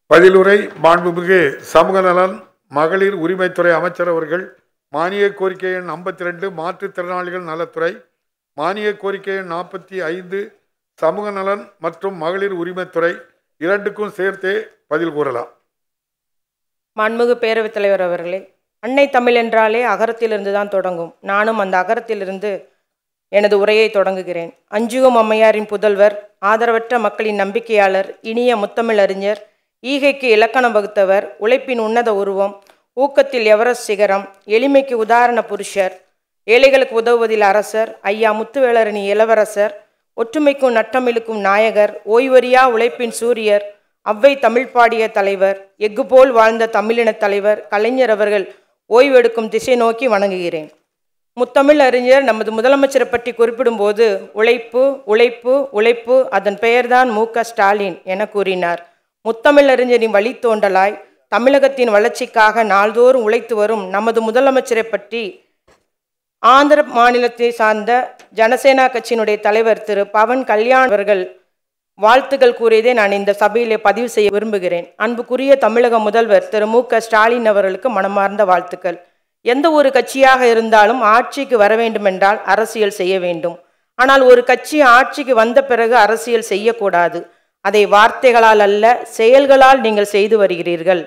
பதிலுரை மாண்புமிகு சமூக நலன் மகளிர் உரிமைத்துறை அமைச்சர் அவர்கள் மானிய கோரிக்கை எண் ஐம்பத்தி ரெண்டு மாற்றுத்திறனாளிகள் நலத்துறை மானிய கோரிக்கை எண் நாற்பத்தி ஐந்து சமூக நலன் மற்றும் மகளிர் உரிமைத்துறை இரண்டுக்கும் சேர்த்தே பதில் கூறலாம் மாண்புமிகு பேரவைத் தலைவர் அவர்களே அன்னை தமிழ் என்றாலே அகரத்திலிருந்து தான் தொடங்கும் நானும் அந்த அகரத்திலிருந்து எனது உரையை தொடங்குகிறேன் அஞ்சுகம் அம்மையாரின் புதல்வர் ஆதரவற்ற மக்களின் நம்பிக்கையாளர் இனிய முத்தமிழ் அறிஞர் ஈகைக்கு இலக்கணம் வகுத்தவர் உழைப்பின் உன்னத உருவம் ஊக்கத்தில் எவரஸ்ட் சிகரம் எளிமைக்கு உதாரண புருஷர் ஏழைகளுக்கு உதவுவதில் அரசர் ஐயா முத்துவேலரணி இளவரசர் ஒற்றுமைக்கும் நட்டமிழுக்கும் நாயகர் ஓய்வறியா உழைப்பின் சூரியர் அவ்வை தமிழ் பாடிய தலைவர் எஃகு போல் வாழ்ந்த தமிழினத் தலைவர் கலைஞர் அவர்கள் ஓய்வெடுக்கும் திசை நோக்கி வணங்குகிறேன் முத்தமிழ் அறிஞர் நமது முதலமைச்சரை பற்றி குறிப்பிடும்போது உழைப்பு உழைப்பு உழைப்பு அதன் பெயர்தான் மு க ஸ்டாலின் என கூறினார் முத்தமிழ் அறிஞரின் வழித்தோன்றலாய் தமிழகத்தின் வளர்ச்சிக்காக நாள்தோறும் உழைத்து வரும் நமது முதலமைச்சரை பற்றி ஆந்திர மாநிலத்தை சார்ந்த ஜனசேனா கட்சியினுடைய தலைவர் திரு பவன் கல்யாண் அவர்கள் வாழ்த்துக்கள் கூறியதை நான் இந்த சபையிலே பதிவு செய்ய விரும்புகிறேன் அன்புக்குரிய தமிழக முதல்வர் திரு மு க ஸ்டாலின் அவர்களுக்கு மனமார்ந்த வாழ்த்துக்கள் எந்த ஒரு கட்சியாக இருந்தாலும் ஆட்சிக்கு வர வேண்டுமென்றால் அரசியல் செய்ய வேண்டும் ஆனால் ஒரு கட்சி ஆட்சிக்கு வந்த பிறகு அரசியல் செய்யக்கூடாது அதை வார்த்தைகளால் அல்ல செயல்களால் நீங்கள் செய்து வருகிறீர்கள்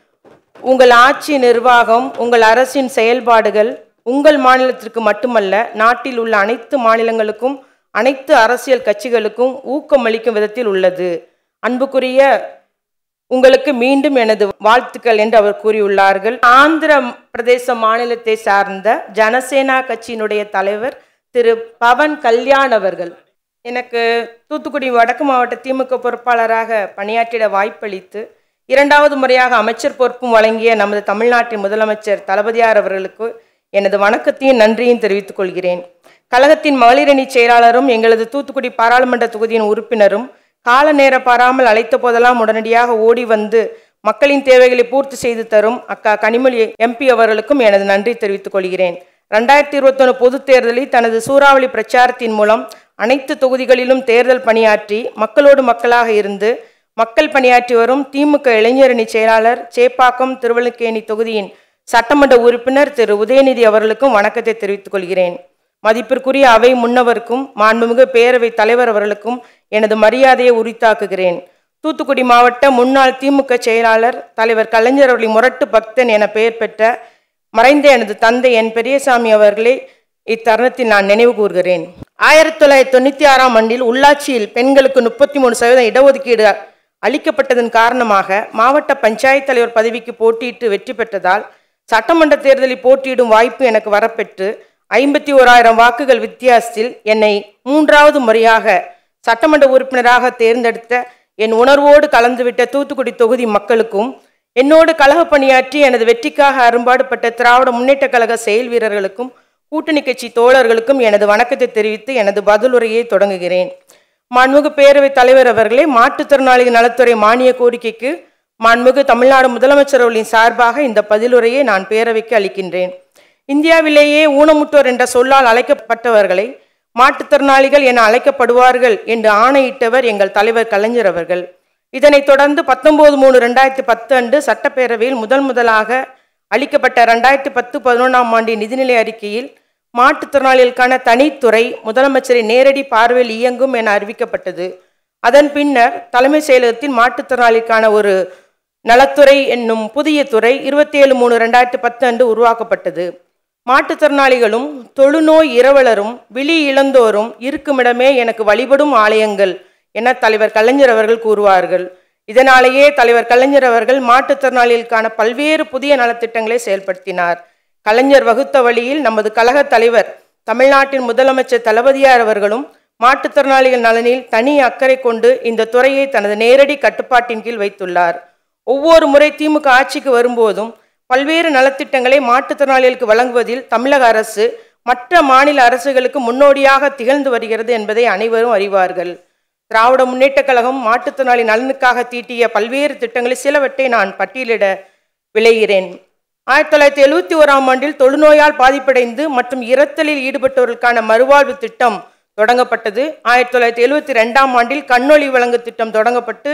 உங்கள் ஆட்சி நிர்வாகம் உங்கள் அரசின் செயல்பாடுகள் உங்கள் மாநிலத்திற்கு மட்டுமல்ல நாட்டில் உள்ள அனைத்து மாநிலங்களுக்கும் அனைத்து அரசியல் கட்சிகளுக்கும் ஊக்கமளிக்கும் விதத்தில் உள்ளது அன்புக்குரிய உங்களுக்கு மீண்டும் எனது வாழ்த்துக்கள் என்று அவர் கூறியுள்ளார்கள் ஆந்திர பிரதேச மாநிலத்தை சார்ந்த ஜனசேனா கட்சியினுடைய தலைவர் திரு பவன் கல்யாண் அவர்கள் எனக்கு தூத்துக்குடி வடக்கு மாவட்ட திமுக பொறுப்பாளராக பணியாற்றிட வாய்ப்பளித்து இரண்டாவது முறையாக அமைச்சர் பொறுப்பும் வழங்கிய நமது தமிழ்நாட்டின் முதலமைச்சர் தளபதியார் அவர்களுக்கு எனது வணக்கத்தையும் நன்றியும் தெரிவித்துக் கொள்கிறேன் கழகத்தின் மகளிரணி செயலாளரும் எங்களது தூத்துக்குடி பாராளுமன்ற தொகுதியின் உறுப்பினரும் கால நேர பாராமல் அழைத்த போதெல்லாம் உடனடியாக ஓடி வந்து மக்களின் தேவைகளை பூர்த்தி செய்து தரும் அக்கா கனிமொழி எம்பி அவர்களுக்கும் எனது நன்றி தெரிவித்துக் கொள்கிறேன் ரெண்டாயிரத்தி இருபத்தொன்று பொதுத் தேர்தலில் தனது சூறாவளி பிரச்சாரத்தின் மூலம் அனைத்து தொகுதிகளிலும் தேர்தல் பணியாற்றி மக்களோடு மக்களாக இருந்து மக்கள் பணியாற்றி வரும் திமுக இளைஞரணி செயலாளர் சேப்பாக்கம் திருவல்லிக்கேணி தொகுதியின் சட்டமன்ற உறுப்பினர் திரு உதயநிதி அவர்களுக்கும் வணக்கத்தை தெரிவித்துக் கொள்கிறேன் மதிப்பிற்குரிய அவை முன்னவருக்கும் மாண்புமிகு பேரவைத் தலைவர் அவர்களுக்கும் எனது மரியாதையை உரித்தாக்குகிறேன் தூத்துக்குடி மாவட்ட முன்னாள் திமுக செயலாளர் தலைவர் கலைஞர் அவர்களின் முரட்டு பக்தன் என பெயர் பெற்ற மறைந்த எனது தந்தை என் பெரியசாமி அவர்களை இத்தருணத்தில் நான் நினைவு கூர்கிறேன் ஆயிரத்தி தொள்ளாயிரத்தி தொண்ணூற்றி ஆறாம் ஆண்டில் உள்ளாட்சியில் பெண்களுக்கு முப்பத்தி மூணு சதவீதம் இடஒதுக்கீடு அளிக்கப்பட்டதன் காரணமாக மாவட்ட பஞ்சாயத்து தலைவர் பதவிக்கு போட்டியிட்டு வெற்றி பெற்றதால் சட்டமன்ற தேர்தலில் போட்டியிடும் வாய்ப்பு எனக்கு வரப்பெற்று ஐம்பத்தி ஓராயிரம் வாக்குகள் வித்தியாசத்தில் என்னை மூன்றாவது முறையாக சட்டமன்ற உறுப்பினராக தேர்ந்தெடுத்த என் உணர்வோடு கலந்துவிட்ட தூத்துக்குடி தொகுதி மக்களுக்கும் என்னோடு கழக பணியாற்றி எனது வெற்றிக்காக அரும்பாடுபட்ட திராவிட முன்னேற்ற கழக செயல் வீரர்களுக்கும் கூட்டணி கட்சி தோழர்களுக்கும் எனது வணக்கத்தை தெரிவித்து எனது பதிலுரையை தொடங்குகிறேன் மாண்புமிகு பேரவைத் தலைவர் அவர்களே மாற்றுத்திறனாளிகள் நலத்துறை மானிய கோரிக்கைக்கு மாண்புமிகு தமிழ்நாடு முதலமைச்சர் அவர்களின் சார்பாக இந்த பதிலுரையை நான் பேரவைக்கு அளிக்கின்றேன் இந்தியாவிலேயே ஊனமுற்றோர் என்ற சொல்லால் அழைக்கப்பட்டவர்களை மாற்றுத்திறனாளிகள் என அழைக்கப்படுவார்கள் என்று ஆணையிட்டவர் எங்கள் தலைவர் கலைஞர் அவர்கள் இதனைத் தொடர்ந்து பத்தொன்பது மூணு ரெண்டாயிரத்தி பத்து அன்று சட்டப்பேரவையில் முதல் முதலாக அளிக்கப்பட்ட ரெண்டாயிரத்தி பத்து பதினொன்றாம் ஆண்டு நிதிநிலை அறிக்கையில் மாற்றுத்திறனாளிகளுக்கான தனித்துறை முதலமைச்சரின் நேரடி பார்வையில் இயங்கும் என அறிவிக்கப்பட்டது அதன் பின்னர் தலைமை செயலகத்தில் மாற்றுத்திறனாளிக்கான ஒரு நலத்துறை என்னும் புதிய துறை இருபத்தி ஏழு மூணு ரெண்டாயிரத்தி பத்து அன்று உருவாக்கப்பட்டது மாற்றுத்திறனாளிகளும் தொழுநோய் இரவலரும் விழி இழந்தோரும் இருக்குமிடமே எனக்கு வழிபடும் ஆலயங்கள் என தலைவர் கலைஞர் அவர்கள் கூறுவார்கள் இதனாலேயே தலைவர் கலைஞர் அவர்கள் மாற்றுத்திறனாளிகளுக்கான பல்வேறு புதிய நலத்திட்டங்களை செயல்படுத்தினார் கலைஞர் வகுத்த வழியில் நமது கழக தலைவர் தமிழ்நாட்டின் முதலமைச்சர் தளபதியார் அவர்களும் மாற்றுத்திறனாளிகள் நலனில் தனி அக்கறை கொண்டு இந்த துறையை தனது நேரடி கட்டுப்பாட்டின் கீழ் வைத்துள்ளார் ஒவ்வொரு முறை திமுக ஆட்சிக்கு வரும்போதும் பல்வேறு நலத்திட்டங்களை மாற்றுத்திறனாளிகளுக்கு வழங்குவதில் தமிழக அரசு மற்ற மாநில அரசுகளுக்கு முன்னோடியாக திகழ்ந்து வருகிறது என்பதை அனைவரும் அறிவார்கள் திராவிட முன்னேற்றக் கழகம் மாற்றுத்திறனாளி நலனுக்காக தீட்டிய பல்வேறு திட்டங்களில் சிலவற்றை நான் பட்டியலிட விளைகிறேன் ஆயிரத்தி தொள்ளாயிரத்தி எழுவத்தி ஓராம் ஆண்டில் தொழுநோயால் பாதிப்படைந்து மற்றும் இரத்தலில் ஈடுபட்டவர்களுக்கான மறுவாழ்வு திட்டம் தொடங்கப்பட்டது ஆயிரத்தி தொள்ளாயிரத்தி எழுவத்தி ரெண்டாம் ஆண்டில் கண்ணொளி வழங்கு திட்டம் தொடங்கப்பட்டு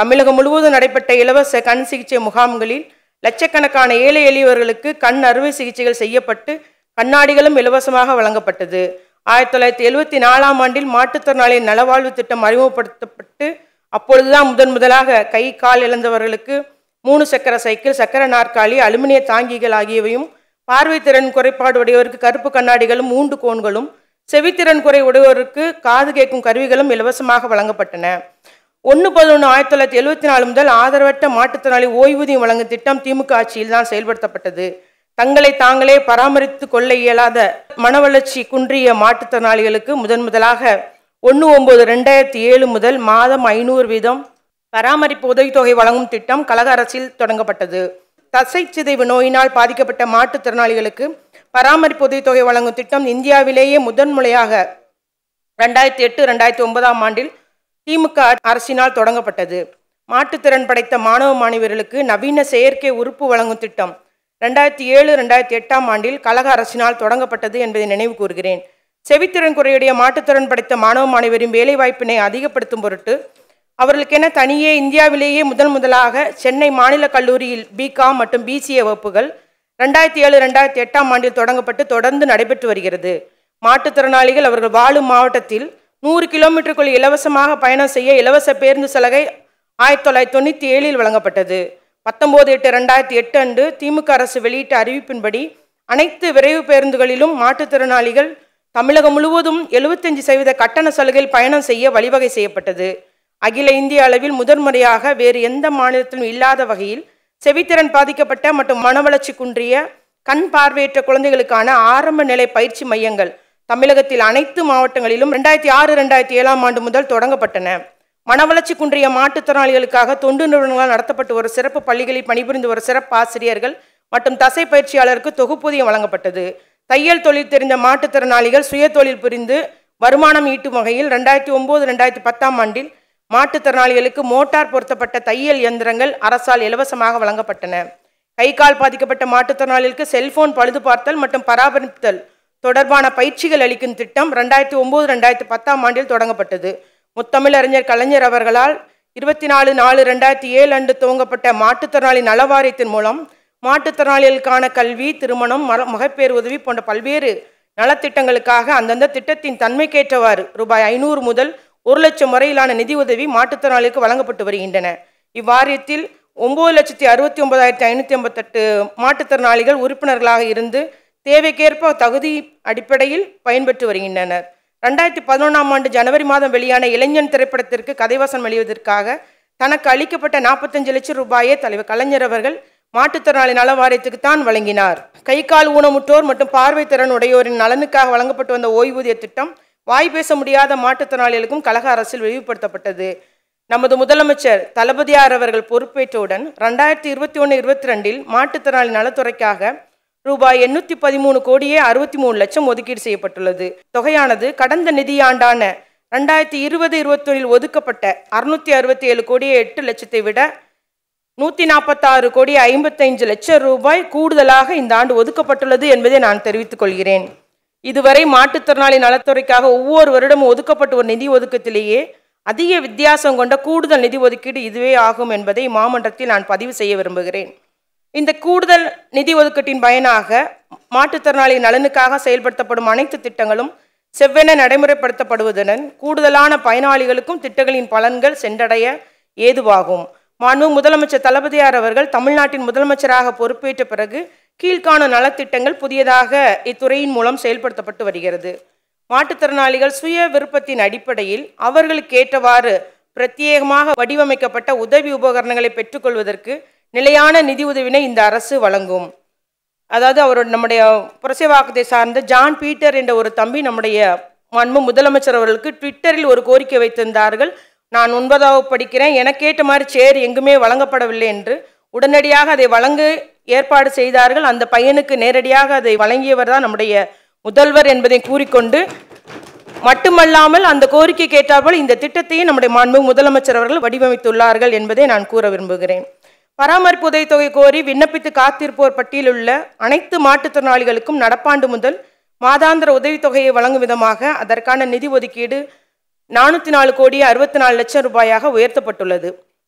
தமிழகம் முழுவதும் நடைபெற்ற இலவச கண் சிகிச்சை முகாம்களில் லட்சக்கணக்கான ஏழை எளியவர்களுக்கு கண் அறுவை சிகிச்சைகள் செய்யப்பட்டு கண்ணாடிகளும் இலவசமாக வழங்கப்பட்டது ஆயிரத்தி தொள்ளாயிரத்தி எழுவத்தி நாலாம் ஆண்டில் மாற்றுத்திறனாளியின் நலவாழ்வு திட்டம் அறிமுகப்படுத்தப்பட்டு அப்பொழுதுதான் முதன் முதலாக கை கால் இழந்தவர்களுக்கு மூணு சக்கர சைக்கிள் சக்கர நாற்காலி அலுமினிய தாங்கிகள் ஆகியவையும் பார்வைத்திறன் குறைபாடு உடையவருக்கு கருப்பு கண்ணாடிகளும் மூன்று கோன்களும் செவித்திறன் குறை உடையவருக்கு காது கேட்கும் கருவிகளும் இலவசமாக வழங்கப்பட்டன ஒன்று பதினொன்று ஆயிரத்தி தொள்ளாயிரத்தி எழுபத்தி நாலு முதல் ஆதரவற்ற மாற்றுத்திறனாளி ஓய்வூதியம் வழங்கும் திட்டம் திமுக ஆட்சியில் தான் செயல்படுத்தப்பட்டது தங்களை தாங்களே பராமரித்து கொள்ள இயலாத மனவளர்ச்சி குன்றிய மாற்றுத்திறனாளிகளுக்கு முதன் முதலாக ஒன்று ஒம்பது ரெண்டாயிரத்தி ஏழு முதல் மாதம் ஐநூறு வீதம் பராமரிப்பு உதவித்தொகை வழங்கும் திட்டம் கழக அரசில் தொடங்கப்பட்டது தசை சிதைவு நோயினால் பாதிக்கப்பட்ட மாற்றுத்திறனாளிகளுக்கு பராமரிப்பு உதவித்தொகை வழங்கும் திட்டம் இந்தியாவிலேயே முதன்முறையாக ரெண்டாயிரத்தி எட்டு ரெண்டாயிரத்தி ஒன்பதாம் ஆண்டில் திமுக அரசினால் தொடங்கப்பட்டது மாற்றுத்திறன் படைத்த மாணவ மாணவியர்களுக்கு நவீன செயற்கை உறுப்பு வழங்கும் திட்டம் ரெண்டாயிரத்தி ஏழு ரெண்டாயிரத்தி எட்டாம் ஆண்டில் கழக அரசினால் தொடங்கப்பட்டது என்பதை நினைவு கூறுகிறேன் செவித்திறன் குறையுடைய மாற்றுத்திறன் படைத்த மாணவ மாணவியரின் வேலைவாய்ப்பினை அதிகப்படுத்தும் பொருட்டு அவர்களுக்கென தனியே இந்தியாவிலேயே முதல் முதலாக சென்னை மாநில கல்லூரியில் பிகாம் மற்றும் பிசிஏ வகுப்புகள் ரெண்டாயிரத்தி ஏழு ரெண்டாயிரத்தி எட்டாம் ஆண்டில் தொடங்கப்பட்டு தொடர்ந்து நடைபெற்று வருகிறது மாற்றுத்திறனாளிகள் அவர்கள் வாழும் மாவட்டத்தில் நூறு கிலோமீட்டருக்குள் இலவசமாக பயணம் செய்ய இலவச பேருந்து சலுகை ஆயிரத்தி தொள்ளாயிரத்தி தொண்ணூற்றி ஏழில் வழங்கப்பட்டது பத்தொம்போது எட்டு ரெண்டாயிரத்தி எட்டு அன்று திமுக அரசு வெளியிட்ட அறிவிப்பின்படி அனைத்து விரைவு பேருந்துகளிலும் மாற்றுத்திறனாளிகள் தமிழகம் முழுவதும் எழுபத்தஞ்சு சதவீத கட்டண சலுகையில் பயணம் செய்ய வழிவகை செய்யப்பட்டது அகில இந்திய அளவில் முதன்முறையாக வேறு எந்த மாநிலத்திலும் இல்லாத வகையில் செவித்திறன் பாதிக்கப்பட்ட மற்றும் மனவளர்ச்சி குன்றிய கண் பார்வையற்ற குழந்தைகளுக்கான ஆரம்ப நிலை பயிற்சி மையங்கள் தமிழகத்தில் அனைத்து மாவட்டங்களிலும் ரெண்டாயிரத்தி ஆறு ரெண்டாயிரத்தி ஏழாம் ஆண்டு முதல் தொடங்கப்பட்டன மனவளர்ச்சி குன்றிய மாற்றுத்திறனாளிகளுக்காக தொண்டு நிறுவனங்களால் நடத்தப்பட்டு ஒரு சிறப்பு பள்ளிகளில் பணிபுரிந்து ஒரு சிறப்பு ஆசிரியர்கள் மற்றும் தசை பயிற்சியாளருக்கு தொகுப்பூதியம் வழங்கப்பட்டது தையல் தொழில் தெரிந்த மாற்றுத்திறனாளிகள் சுய தொழில் புரிந்து வருமானம் ஈட்டும் வகையில் ரெண்டாயிரத்தி ஒம்பது ரெண்டாயிரத்தி பத்தாம் ஆண்டில் மாற்றுத்திறனாளிகளுக்கு மோட்டார் பொருத்தப்பட்ட தையல் இயந்திரங்கள் அரசால் இலவசமாக வழங்கப்பட்டன கை கால் பாதிக்கப்பட்ட மாற்றுத்திறனாளிகளுக்கு செல்போன் பழுது பார்த்தல் மற்றும் பராமரித்தல் தொடர்பான பயிற்சிகள் அளிக்கும் திட்டம் ரெண்டாயிரத்தி ஒம்பது ரெண்டாயிரத்தி பத்தாம் ஆண்டில் தொடங்கப்பட்டது முத்தமிழறிஞர் கலைஞர் அவர்களால் இருபத்தி நாலு நாலு ரெண்டாயிரத்தி ஏழு அன்று துவங்கப்பட்ட மாற்றுத்திறனாளி நலவாரியத்தின் மூலம் மாற்றுத்திறனாளிகளுக்கான கல்வி திருமணம் மர மகப்பேறு உதவி போன்ற பல்வேறு நலத்திட்டங்களுக்காக அந்தந்த திட்டத்தின் தன்மைக்கேற்றவாறு ரூபாய் ஐநூறு முதல் ஒரு லட்சம் வரையிலான நிதி உதவி மாற்றுத்திறனாளிகளுக்கு வழங்கப்பட்டு வருகின்றன இவ்வாரியத்தில் ஒம்பது லட்சத்தி அறுபத்தி ஒன்பதாயிரத்தி ஐநூற்றி ஐம்பத்தெட்டு மாற்றுத்திறனாளிகள் உறுப்பினர்களாக இருந்து தேவைக்கேற்ப தகுதி அடிப்படையில் பயன்பெற்று வருகின்றனர் ரெண்டாயிரத்தி பதினொன்றாம் ஆண்டு ஜனவரி மாதம் வெளியான இளைஞன் திரைப்படத்திற்கு கதைவசனம் எழுதுவதற்காக தனக்கு அளிக்கப்பட்ட நாற்பத்தஞ்சு லட்சம் ரூபாயை தலைவர் கலைஞர் அவர்கள் மாற்றுத்திறனாளி நல வாரியத்துக்கு தான் வழங்கினார் கை கால் ஊனமுற்றோர் மற்றும் பார்வை திறன் உடையோரின் நலனுக்காக வழங்கப்பட்டு வந்த ஓய்வூதிய திட்டம் வாய் பேச முடியாத மாற்றுத்திறனாளிகளுக்கும் கழக அரசில் விரிவுபடுத்தப்பட்டது நமது முதலமைச்சர் தளபதியார் அவர்கள் பொறுப்பேற்றவுடன் ரெண்டாயிரத்தி இருபத்தி ஒன்று இருபத்தி ரெண்டில் மாற்றுத்திறனாளி நலத்துறைக்காக ரூபாய் எண்ணூற்றி பதிமூணு கோடியே அறுபத்தி மூணு லட்சம் ஒதுக்கீடு செய்யப்பட்டுள்ளது தொகையானது கடந்த நிதியாண்டான ரெண்டாயிரத்தி இருபது இருபத்தொன்னில் ஒதுக்கப்பட்ட அறுநூத்தி அறுபத்தி ஏழு கோடியே எட்டு லட்சத்தை விட நூற்றி நாற்பத்தாறு கோடி ஐம்பத்தைந்து லட்சம் ரூபாய் கூடுதலாக இந்த ஆண்டு ஒதுக்கப்பட்டுள்ளது என்பதை நான் தெரிவித்துக் கொள்கிறேன் இதுவரை மாற்றுத்திறனாளி நலத்துறைக்காக ஒவ்வொரு வருடமும் ஒதுக்கப்பட்ட ஒரு நிதி ஒதுக்கத்திலேயே அதிக வித்தியாசம் கொண்ட கூடுதல் நிதி ஒதுக்கீடு இதுவே ஆகும் என்பதை மாமன்றத்தில் நான் பதிவு செய்ய விரும்புகிறேன் இந்த கூடுதல் நிதி ஒதுக்கீட்டின் பயனாக மாற்றுத்திறனாளி நலனுக்காக செயல்படுத்தப்படும் அனைத்து திட்டங்களும் செவ்வென நடைமுறைப்படுத்தப்படுவதுடன் கூடுதலான பயனாளிகளுக்கும் திட்டங்களின் பலன்கள் சென்றடைய ஏதுவாகும் மாண்பு முதலமைச்சர் தளபதியார் அவர்கள் தமிழ்நாட்டின் முதலமைச்சராக பொறுப்பேற்ற பிறகு கீழ்காணும் நலத்திட்டங்கள் புதியதாக இத்துறையின் மூலம் செயல்படுத்தப்பட்டு வருகிறது மாற்றுத்திறனாளிகள் சுய விருப்பத்தின் அடிப்படையில் அவர்களுக்கு ஏற்றவாறு பிரத்யேகமாக வடிவமைக்கப்பட்ட உதவி உபகரணங்களை பெற்றுக்கொள்வதற்கு நிலையான நிதி உதவினை இந்த அரசு வழங்கும் அதாவது அவரோட நம்முடைய புரசைவாக்கத்தை சார்ந்த ஜான் பீட்டர் என்ற ஒரு தம்பி நம்முடைய மாண்பு முதலமைச்சர் அவர்களுக்கு ட்விட்டரில் ஒரு கோரிக்கை வைத்திருந்தார்கள் நான் ஒன்பதாவது படிக்கிறேன் எனக்கேற்ற மாதிரி சேர் எங்குமே வழங்கப்படவில்லை என்று உடனடியாக அதை வழங்க ஏற்பாடு செய்தார்கள் அந்த பையனுக்கு நேரடியாக அதை வழங்கியவர் தான் நம்முடைய முதல்வர் என்பதை கூறிக்கொண்டு மட்டுமல்லாமல் அந்த கோரிக்கை கேட்டார்கள் இந்த திட்டத்தையும் நம்முடைய மாண்பு முதலமைச்சர் அவர்கள் வடிவமைத்துள்ளார்கள் என்பதை நான் கூற விரும்புகிறேன் பராமரிப்பு உதவித்தொகை கோரி விண்ணப்பித்து காத்திருப்போர் பட்டியலில் உள்ள அனைத்து மாற்றுத்திறனாளிகளுக்கும் நடப்பாண்டு முதல் மாதாந்திர உதவித்தொகையை வழங்கும் விதமாக அதற்கான நிதி ஒதுக்கீடு நானூற்றி நாலு கோடி அறுபத்தி நாலு லட்சம் ரூபாயாக உயர்த்தப்பட்டுள்ளது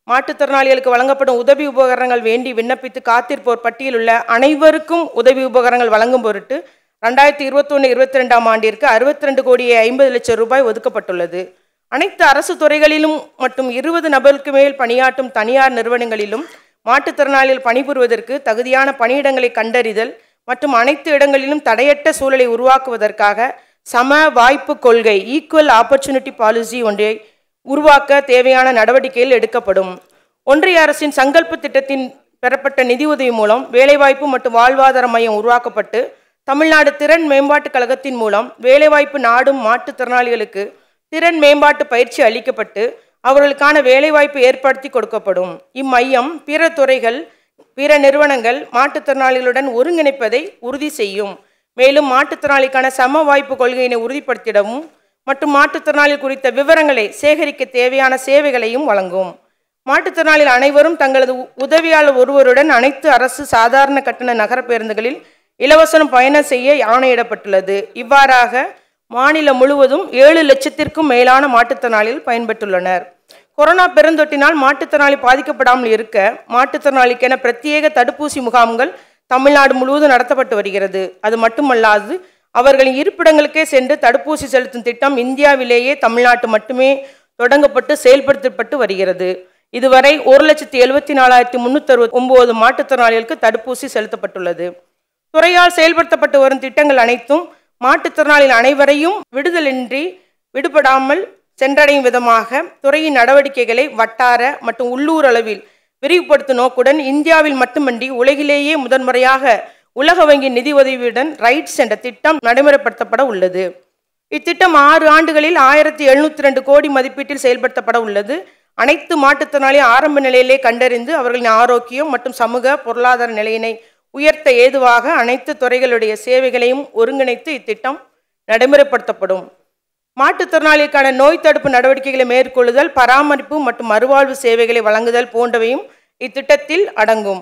மாற்றுத்திறனாளிகளுக்கு வழங்கப்படும் உதவி உபகரணங்கள் வேண்டி விண்ணப்பித்து காத்திருப்போர் பட்டியலில் உள்ள அனைவருக்கும் உதவி உபகரணங்கள் வழங்கும் பொருட்டு ரெண்டாயிரத்தி இருபத்தொன்று இருபத்தி ரெண்டாம் ஆண்டிற்கு அறுபத்தி ரெண்டு கோடியே ஐம்பது லட்சம் ரூபாய் ஒதுக்கப்பட்டுள்ளது அனைத்து அரசு துறைகளிலும் மற்றும் இருபது நபருக்கு மேல் பணியாற்றும் தனியார் நிறுவனங்களிலும் மாற்றுத்திறனாளிகள் பணிபுரிவதற்கு தகுதியான பணியிடங்களை கண்டறிதல் மற்றும் அனைத்து இடங்களிலும் தடையற்ற சூழலை உருவாக்குவதற்காக சம வாய்ப்பு கொள்கை ஈக்குவல் ஆப்பர்ச்சுனிட்டி பாலிசி ஒன்றை உருவாக்க தேவையான நடவடிக்கைகள் எடுக்கப்படும் ஒன்றிய அரசின் சங்கல்ப திட்டத்தின் பெறப்பட்ட நிதியுதவி மூலம் வேலைவாய்ப்பு மற்றும் வாழ்வாதார மையம் உருவாக்கப்பட்டு தமிழ்நாடு திறன் மேம்பாட்டுக் கழகத்தின் மூலம் வேலைவாய்ப்பு நாடும் மாற்றுத்திறனாளிகளுக்கு திறன் மேம்பாட்டு பயிற்சி அளிக்கப்பட்டு அவர்களுக்கான வேலைவாய்ப்பு ஏற்படுத்தி கொடுக்கப்படும் இம்மையம் பிற துறைகள் பிற நிறுவனங்கள் மாற்றுத்திறனாளிகளுடன் ஒருங்கிணைப்பதை உறுதி செய்யும் மேலும் மாற்றுத்திறனாளிக்கான சம வாய்ப்பு கொள்கையினை உறுதிப்படுத்திடவும் மற்றும் மாற்றுத்திறனாளி குறித்த விவரங்களை சேகரிக்க தேவையான சேவைகளையும் வழங்கும் மாற்றுத்திறனாளிகள் அனைவரும் தங்களது உ- உதவியாளர் ஒருவருடன் அனைத்து அரசு சாதாரண கட்டண நகர பேருந்துகளில் இலவசம் பயணம் செய்ய ஆணையிடப்பட்டுள்ளது இவ்வாறாக மாநிலம் முழுவதும் ஏழு லட்சத்திற்கும் மேலான மாற்றுத்திறனாளிகள் பயன்பெற்றுள்ளனர் கொரோனா பெருந்தொற்றினால் மாற்றுத்திறனாளி பாதிக்கப்படாமல் இருக்க மாற்றுத்திறனாளிக்கென பிரத்யேக தடுப்பூசி முகாம்கள் தமிழ்நாடு முழுவதும் நடத்தப்பட்டு வருகிறது அது மட்டுமல்லாது அவர்களின் இருப்பிடங்களுக்கே சென்று தடுப்பூசி செலுத்தும் திட்டம் இந்தியாவிலேயே தமிழ்நாட்டு மட்டுமே தொடங்கப்பட்டு செயல்படுத்தப்பட்டு வருகிறது இதுவரை ஒரு லட்சத்தி எழுபத்தி நாலாயிரத்தி முன்னூற்றி அறுபத்தி ஒன்பது மாற்றுத்திறனாளிகளுக்கு தடுப்பூசி செலுத்தப்பட்டுள்ளது துறையால் செயல்படுத்தப்பட்டு வரும் திட்டங்கள் அனைத்தும் மாற்றுத்திறனாளிகள் அனைவரையும் விடுதலின்றி விடுபடாமல் சென்றடையும் விதமாக துறையின் நடவடிக்கைகளை வட்டார மற்றும் உள்ளூர் அளவில் விரிவுபடுத்தும் நோக்குடன் இந்தியாவில் மட்டுமன்றி உலகிலேயே முதன்முறையாக உலக வங்கி நிதி உதவியுடன் ரைட்ஸ் என்ற திட்டம் நடைமுறைப்படுத்தப்பட உள்ளது இத்திட்டம் ஆறு ஆண்டுகளில் ஆயிரத்தி எழுநூத்தி ரெண்டு கோடி மதிப்பீட்டில் செயல்படுத்தப்பட உள்ளது அனைத்து மாற்றுத்திறனாளி ஆரம்ப நிலையிலே கண்டறிந்து அவர்களின் ஆரோக்கியம் மற்றும் சமூக பொருளாதார நிலையினை உயர்த்த ஏதுவாக அனைத்து துறைகளுடைய சேவைகளையும் ஒருங்கிணைத்து இத்திட்டம் நடைமுறைப்படுத்தப்படும் மாற்றுத்திறனாளிக்கான நோய் தடுப்பு நடவடிக்கைகளை மேற்கொள்ளுதல் பராமரிப்பு மற்றும் மறுவாழ்வு சேவைகளை வழங்குதல் போன்றவையும் இத்திட்டத்தில் அடங்கும்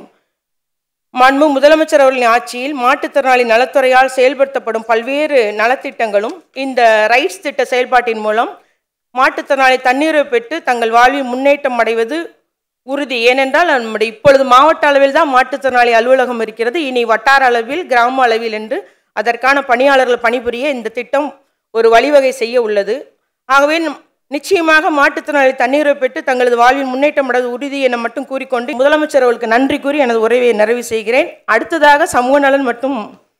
மாண்பு முதலமைச்சர் அவர்களின் ஆட்சியில் மாற்றுத்திறனாளி நலத்துறையால் செயல்படுத்தப்படும் பல்வேறு நலத்திட்டங்களும் இந்த ரைட்ஸ் திட்ட செயல்பாட்டின் மூலம் மாற்றுத்திறனாளி தண்ணீரை பெற்று தங்கள் வாழ்வில் முன்னேற்றம் அடைவது உறுதி ஏனென்றால் நம்முடைய இப்பொழுது மாவட்ட அளவில் தான் மாற்றுத்திறனாளி அலுவலகம் இருக்கிறது இனி வட்டார அளவில் கிராம அளவில் என்று அதற்கான பணியாளர்கள் பணிபுரிய இந்த திட்டம் ஒரு வழிவகை செய்ய உள்ளது ஆகவே நம்- நிச்சயமாக மாற்றுத்திறனாளி தண்ணீரை பெற்று தங்களது வாழ்வில் முன்னேற்றம் அடைவது உறுதி என மட்டும் கூறிக்கொண்டு முதலமைச்சர் அவர்களுக்கு நன்றி கூறி எனது உரையை நிறைவு செய்கிறேன் அடுத்ததாக சமூக நலன் மற்றும்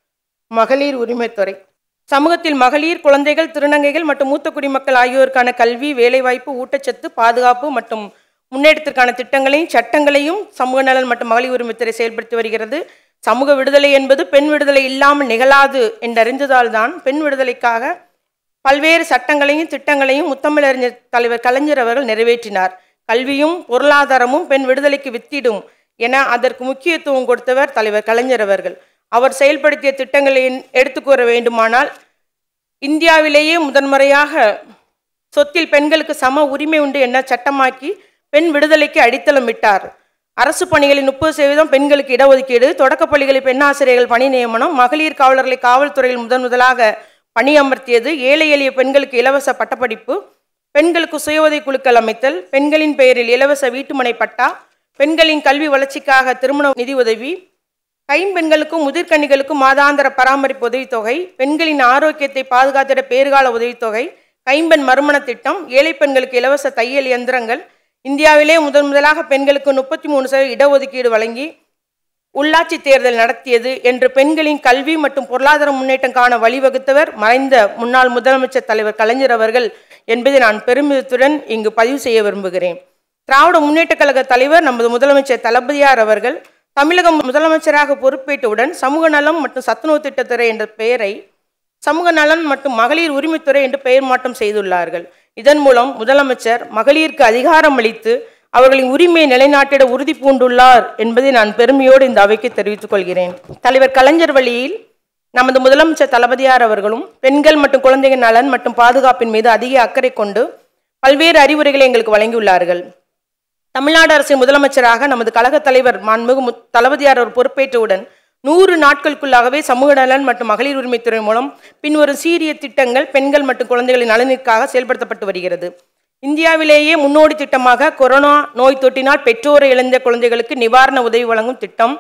மகளிர் உரிமைத்துறை சமூகத்தில் மகளிர் குழந்தைகள் திருநங்கைகள் மற்றும் மூத்த குடிமக்கள் ஆகியோருக்கான கல்வி வேலைவாய்ப்பு ஊட்டச்சத்து பாதுகாப்பு மற்றும் முன்னேற்றத்திற்கான திட்டங்களையும் சட்டங்களையும் சமூக நலன் மற்றும் மகளிர் உரிமைத்துறை செயல்படுத்தி வருகிறது சமூக விடுதலை என்பது பெண் விடுதலை இல்லாமல் நிகழாது என்றறிந்ததால் தான் பெண் விடுதலைக்காக பல்வேறு சட்டங்களையும் திட்டங்களையும் முத்தமிழறிஞர் தலைவர் கலைஞர் அவர்கள் நிறைவேற்றினார் கல்வியும் பொருளாதாரமும் பெண் விடுதலைக்கு வித்திடும் என அதற்கு முக்கியத்துவம் கொடுத்தவர் தலைவர் கலைஞர் அவர்கள் அவர் செயல்படுத்திய திட்டங்களை எடுத்துக் கூற வேண்டுமானால் இந்தியாவிலேயே முதன்முறையாக சொத்தில் பெண்களுக்கு சம உரிமை உண்டு என சட்டமாக்கி பெண் விடுதலைக்கு அடித்தளம் விட்டார் அரசு பணிகளில் முப்பது சதவீதம் பெண்களுக்கு இடஒதுக்கீடு தொடக்கப் பள்ளிகளில் பெண் ஆசிரியர்கள் பணி நியமனம் மகளிர் காவலர்களை காவல்துறையில் முதன் முதலாக பணியமர்த்தியது ஏழை எளிய பெண்களுக்கு இலவச பட்டப்படிப்பு பெண்களுக்கு சுய உதவிக் குழுக்கள் அமைத்தல் பெண்களின் பெயரில் இலவச வீட்டுமனை பட்டா பெண்களின் கல்வி வளர்ச்சிக்காக திருமண நிதி உதவி கைம்பெண்களுக்கும் முதிர்கன்னிகளுக்கும் மாதாந்திர பராமரிப்பு உதவித்தொகை பெண்களின் ஆரோக்கியத்தை பாதுகாத்திட பேறுகால உதவித்தொகை கைம்பெண் மறுமண திட்டம் ஏழை பெண்களுக்கு இலவச தையல் இயந்திரங்கள் இந்தியாவிலே முதன் முதலாக பெண்களுக்கு முப்பத்தி மூணு சதவீத இடஒதுக்கீடு வழங்கி உள்ளாட்சி தேர்தல் நடத்தியது என்று பெண்களின் கல்வி மற்றும் பொருளாதார முன்னேற்றம் காண வழிவகுத்தவர் மறைந்த முன்னாள் முதலமைச்சர் தலைவர் கலைஞர் அவர்கள் என்பதை நான் பெருமிதத்துடன் இங்கு பதிவு செய்ய விரும்புகிறேன் திராவிட முன்னேற்றக் கழக தலைவர் நமது முதலமைச்சர் தளபதியார் அவர்கள் தமிழக முதலமைச்சராக பொறுப்பேற்றவுடன் சமூக நலம் மற்றும் சத்துணவு திட்டத்துறை என்ற பெயரை சமூக நலன் மற்றும் மகளிர் உரிமைத்துறை என்று பெயர் மாற்றம் செய்துள்ளார்கள் இதன் மூலம் முதலமைச்சர் மகளிருக்கு அதிகாரம் அளித்து அவர்களின் உரிமையை நிலைநாட்டிட உறுதி பூண்டுள்ளார் என்பதை நான் பெருமையோடு இந்த அவைக்கு தெரிவித்துக் கொள்கிறேன் தலைவர் கலைஞர் வழியில் நமது முதலமைச்சர் தளபதியார் அவர்களும் பெண்கள் மற்றும் குழந்தைகள் நலன் மற்றும் பாதுகாப்பின் மீது அதிக அக்கறை கொண்டு பல்வேறு அறிவுரைகளை எங்களுக்கு வழங்கியுள்ளார்கள் தமிழ்நாடு அரசின் முதலமைச்சராக நமது கழக தலைவர் மாண்புமிகு மு- தளபதியார் அவர் பொறுப்பேற்றவுடன் நூறு நாட்களுக்குள்ளாகவே சமூக நலன் மற்றும் மகளிர் உரிமைத்துறை மூலம் பின்வரும் சீரிய திட்டங்கள் பெண்கள் மற்றும் குழந்தைகளின் நலனிற்காக செயல்படுத்தப்பட்டு வருகிறது இந்தியாவிலேயே முன்னோடி திட்டமாக கொரோனா நோய் தொற்றினால் பெற்றோரை இழந்த குழந்தைகளுக்கு நிவாரண உதவி வழங்கும் திட்டம்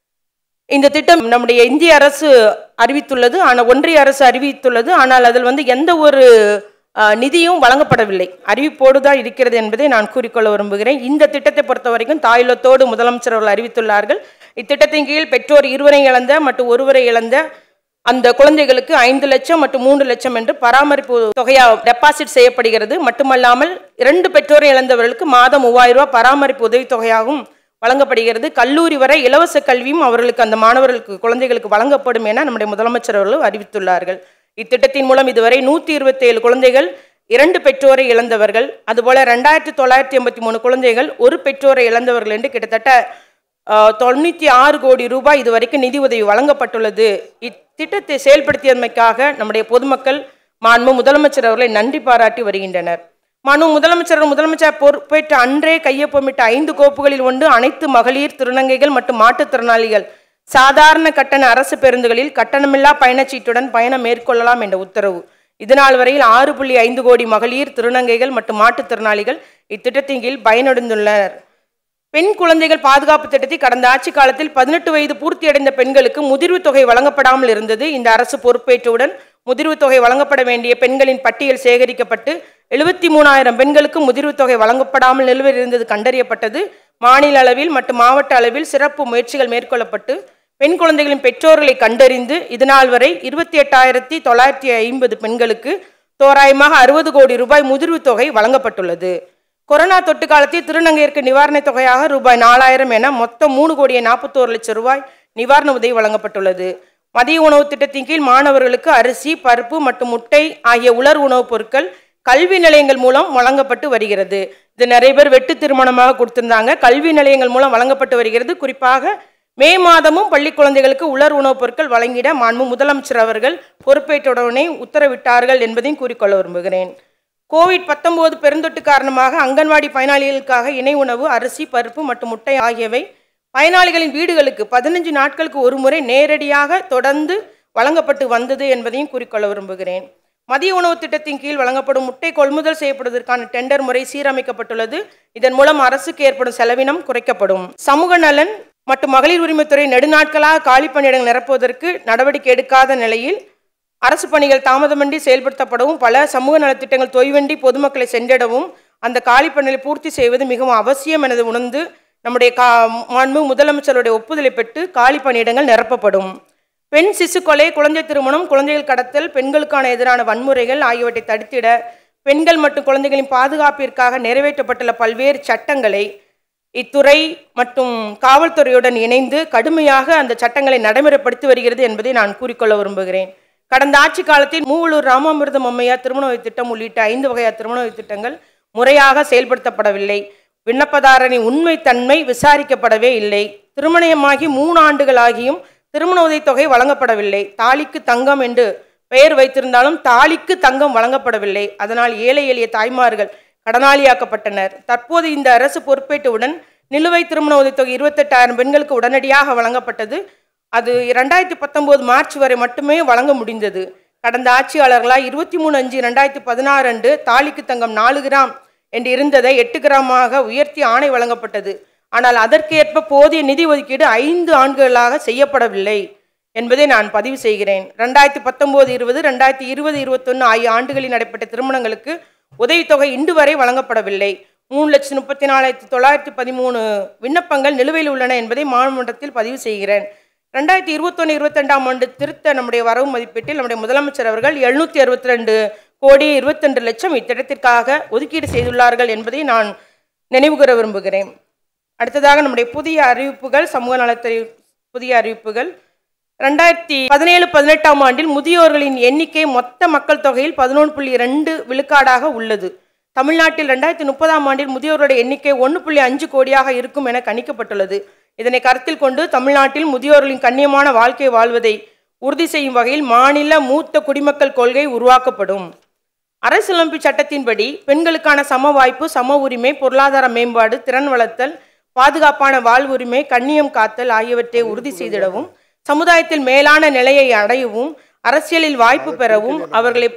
இந்த திட்டம் நம்முடைய இந்திய அரசு அறிவித்துள்ளது ஆனால் ஒன்றிய அரசு அறிவித்துள்ளது ஆனால் அதில் வந்து எந்த ஒரு அஹ், நிதியும் வழங்கப்படவில்லை அறிவிப்போடு தான் இருக்கிறது என்பதை நான் கூறிக்கொள்ள விரும்புகிறேன் இந்த திட்டத்தை பொறுத்த வரைக்கும் தாயுள்ளத்தோடு முதலமைச்சர் அவர்கள் அறிவித்துள்ளார்கள் இத்திட்டத்தின் கீழ் பெற்றோர் இருவரை இழந்த மற்றும் ஒருவரை இழந்த அந்த குழந்தைகளுக்கு ஐந்து லட்சம் மற்றும் மூன்று லட்சம் என்று பராமரிப்பு தொகையா டெபாசிட் செய்யப்படுகிறது மட்டுமல்லாமல் இரண்டு பெற்றோரை இழந்தவர்களுக்கு மாதம் மூவாயிரம் ரூபாய் பராமரிப்பு உதவித் தொகையாகவும் வழங்கப்படுகிறது கல்லூரி வரை இலவச கல்வியும் அவர்களுக்கு அந்த மாணவர்களுக்கு குழந்தைகளுக்கு வழங்கப்படும் என நம்முடைய முதலமைச்சர் அவர்கள் அறிவித்துள்ளார்கள் இத்திட்டத்தின் மூலம் இதுவரை நூற்றி இருபத்தி ஏழு குழந்தைகள் இரண்டு பெற்றோரை இழந்தவர்கள் அதுபோல ரெண்டாயிரத்தி தொள்ளாயிரத்தி எண்பத்தி மூணு குழந்தைகள் ஒரு பெற்றோரை இழந்தவர்கள் என்று கிட்டத்தட்ட ஆஹ், தொண்ணூற்றி ஆறு கோடி ரூபாய் இதுவரைக்கும் நிதி உதவி வழங்கப்பட்டுள்ளது இத்திட்டத்தை செயல்படுத்தியமைக்காக நம்முடைய பொதுமக்கள் மாண்பு முதலமைச்சர் அவர்களை நன்றி பாராட்டி வருகின்றனர் மனு முதலமைச்சர் முதலமைச்சர் பொறுப்பேற்ற அன்றே கையொப்பமிட்ட ஐந்து கோப்புகளில் ஒன்று அனைத்து மகளிர் திருநங்கைகள் மற்றும் மாற்றுத்திறனாளிகள் சாதாரண கட்டண அரசு பேருந்துகளில் கட்டணமில்லா பயணச்சீட்டுடன் பயணம் மேற்கொள்ளலாம் என்ற உத்தரவு இதுநாள் வரையில் ஆறு புள்ளி ஐந்து கோடி மகளிர் திருநங்கைகள் மற்றும் மாற்றுத்திறனாளிகள் இத்திட்டத்தின் கீழ் பயனடைந்துள்ளனர் பெண் குழந்தைகள் பாதுகாப்பு திட்டத்தை கடந்த ஆட்சி காலத்தில் பதினெட்டு வயது பூர்த்தியடைந்த பெண்களுக்கு முதிர்வுத் தொகை வழங்கப்படாமல் இருந்தது இந்த அரசு பொறுப்பேற்றவுடன் முதிர்வுத் தொகை வழங்கப்பட வேண்டிய பெண்களின் பட்டியல் சேகரிக்கப்பட்டு எழுபத்தி மூணாயிரம் பெண்களுக்கு முதிர்வுத் தொகை வழங்கப்படாமல் நிலுவையில் இருந்தது கண்டறியப்பட்டது மாநில அளவில் மற்றும் மாவட்ட அளவில் சிறப்பு முயற்சிகள் மேற்கொள்ளப்பட்டு பெண் குழந்தைகளின் பெற்றோர்களை கண்டறிந்து இதுநாள் வரை இருபத்தி எட்டாயிரத்தி தொள்ளாயிரத்தி ஐம்பது பெண்களுக்கு தோராயமாக அறுபது கோடி ரூபாய் முதிர்வுத் தொகை வழங்கப்பட்டுள்ளது கொரோனா தொற்று காலத்தில் திருநங்கையருக்கு நிவாரணத் தொகையாக ரூபாய் நாலாயிரம் என மொத்தம் மூணு கோடியே நாற்பத்தோரு லட்சம் ரூபாய் நிவாரண உதவி வழங்கப்பட்டுள்ளது மதிய உணவு திட்டத்தின் கீழ் மாணவர்களுக்கு அரிசி பருப்பு மற்றும் முட்டை ஆகிய உலர் உணவுப் பொருட்கள் கல்வி நிலையங்கள் மூலம் வழங்கப்பட்டு வருகிறது இது நிறைய பேர் வெட்டு திருமணமாக கொடுத்திருந்தாங்க கல்வி நிலையங்கள் மூலம் வழங்கப்பட்டு வருகிறது குறிப்பாக மே மாதமும் பள்ளி குழந்தைகளுக்கு உலர் உணவுப் பொருட்கள் வழங்கிட மாண்பு முதலமைச்சர் அவர்கள் பொறுப்பேற்றவுடனே உத்தரவிட்டார்கள் என்பதையும் கூறிக்கொள்ள விரும்புகிறேன் கோவிட் பத்தொன்பது பெருந்தொட்டு காரணமாக அங்கன்வாடி பயனாளிகளுக்காக இணை உணவு அரிசி பருப்பு மற்றும் முட்டை ஆகியவை பயனாளிகளின் வீடுகளுக்கு பதினஞ்சு நாட்களுக்கு ஒரு முறை நேரடியாக தொடர்ந்து வழங்கப்பட்டு வந்தது என்பதையும் கூறிக்கொள்ள விரும்புகிறேன் மதிய உணவு திட்டத்தின் கீழ் வழங்கப்படும் முட்டை கொள்முதல் செய்யப்படுவதற்கான டெண்டர் முறை சீரமைக்கப்பட்டுள்ளது இதன் மூலம் அரசுக்கு ஏற்படும் செலவினம் குறைக்கப்படும் சமூக நலன் மற்றும் மகளிர் உரிமைத்துறை நெடுநாட்களாக காலி பணியிடங்கள் நிரப்புவதற்கு நடவடிக்கை எடுக்காத நிலையில் அரசு பணிகள் தாமதமின்றி செயல்படுத்தப்படவும் பல சமூக நலத்திட்டங்கள் தொய்வண்டி பொதுமக்களை சென்றடவும் அந்த காலி பணிகளை பூர்த்தி செய்வது மிகவும் அவசியம் எனது உணர்ந்து நம்முடைய கா மாண்பு முதலமைச்சருடைய ஒப்புதலை பெற்று காலி பணியிடங்கள் நிரப்பப்படும் பெண் சிசு கொலை குழந்தை திருமணம் குழந்தைகள் கடத்தல் பெண்களுக்கான எதிரான வன்முறைகள் ஆகியவற்றை தடுத்திட பெண்கள் மற்றும் குழந்தைகளின் பாதுகாப்பிற்காக நிறைவேற்றப்பட்டுள்ள பல்வேறு சட்டங்களை இத்துறை மற்றும் காவல்துறையுடன் இணைந்து கடுமையாக அந்த சட்டங்களை நடைமுறைப்படுத்தி வருகிறது என்பதை நான் கூறிக்கொள்ள விரும்புகிறேன் கடந்த ஆட்சி காலத்தில் மூவலூர் ராமாமிர்தம் அம்மையார் திருமண உதவி திட்டம் உள்ளிட்ட ஐந்து வகையான திருமண உதவி திட்டங்கள் முறையாக செயல்படுத்தப்படவில்லை விண்ணப்பதாரரின் உண்மை தன்மை விசாரிக்கப்படவே இல்லை திருமணமாகி மூணு ஆண்டுகளாகியும் திருமண உதவித்தொகை வழங்கப்படவில்லை தாலிக்கு தங்கம் என்று பெயர் வைத்திருந்தாலும் தாலிக்கு தங்கம் வழங்கப்படவில்லை அதனால் ஏழை எளிய தாய்மார்கள் கடனாளியாக்கப்பட்டனர் தற்போது இந்த அரசு பொறுப்பேற்றவுடன் நிலுவை திருமண உதவித்தொகை இருபத்தெட்டாயிரம் பெண்களுக்கு உடனடியாக வழங்கப்பட்டது அது ரெண்டாயிரத்தி பத்தொம்போது மார்ச் வரை மட்டுமே வழங்க முடிந்தது கடந்த ஆட்சியாளர்களால் இருபத்தி மூணு அஞ்சு ரெண்டாயிரத்தி பதினாறு அன்று தாலிக்கு தங்கம் நாலு கிராம் என்று இருந்ததை எட்டு கிராமாக உயர்த்தி ஆணை வழங்கப்பட்டது ஆனால் அதற்கேற்ப போதிய நிதி ஒதுக்கீடு ஐந்து ஆண்டுகளாக செய்யப்படவில்லை என்பதை நான் பதிவு செய்கிறேன் ரெண்டாயிரத்தி பத்தொம்போது இருபது ரெண்டாயிரத்தி இருபது இருபத்தொன்று ஆகிய ஆண்டுகளில் நடைபெற்ற திருமணங்களுக்கு உதவித்தொகை இன்று வரை வழங்கப்படவில்லை மூணு லட்சத்தி முப்பத்தி நாலாயிரத்தி தொள்ளாயிரத்தி பதிமூணு விண்ணப்பங்கள் நிலுவையில் உள்ளன என்பதை மாநிலமன்றத்தில் பதிவு செய்கிறேன் ரெண்டாயிரத்தி இருபத்தொன்று இருபத்தெண்டாம் ஆண்டு திருத்த நம்முடைய வரவு மதிப்பீட்டில் நம்முடைய முதலமைச்சர் அவர்கள் எழுநூற்றி அறுபத்தி ரெண்டு கோடி இருபத்தெண்டு லட்சம் இத்திட்டத்திற்காக ஒதுக்கீடு செய்துள்ளார்கள் என்பதை நான் நினைவுகூர விரும்புகிறேன் அடுத்ததாக நம்முடைய புதிய அறிவிப்புகள் சமூக நலத்துறை புதிய அறிவிப்புகள் ரெண்டாயிரத்தி பதினேழு பதினெட்டாம் ஆண்டில் முதியோர்களின் எண்ணிக்கை மொத்த மக்கள் தொகையில் பதினொன்று புள்ளி ரெண்டு விழுக்காடாக உள்ளது தமிழ்நாட்டில் ரெண்டாயிரத்தி முப்பதாம் ஆண்டில் முதியோர்களுடைய எண்ணிக்கை ஒன்று புள்ளி அஞ்சு கோடியாக இருக்கும் என கணிக்கப்பட்டுள்ளது இதனை கருத்தில் கொண்டு தமிழ்நாட்டில் முதியோர்களின் கண்ணியமான வாழ்க்கை வாழ்வதை உறுதி செய்யும் வகையில் மாநில மூத்த குடிமக்கள் கொள்கை உருவாக்கப்படும் அரசியலமைப்பு சட்டத்தின்படி பெண்களுக்கான சம வாய்ப்பு சம உரிமை பொருளாதார மேம்பாடு திறன் வளர்த்தல் பாதுகாப்பான வாழ்வுரிமை கண்ணியம் காத்தல் ஆகியவற்றை உறுதி செய்திடவும் சமுதாயத்தில் மேலான நிலையை அடையவும் அரசியலில் வாய்ப்பு பெறவும் அவர்களை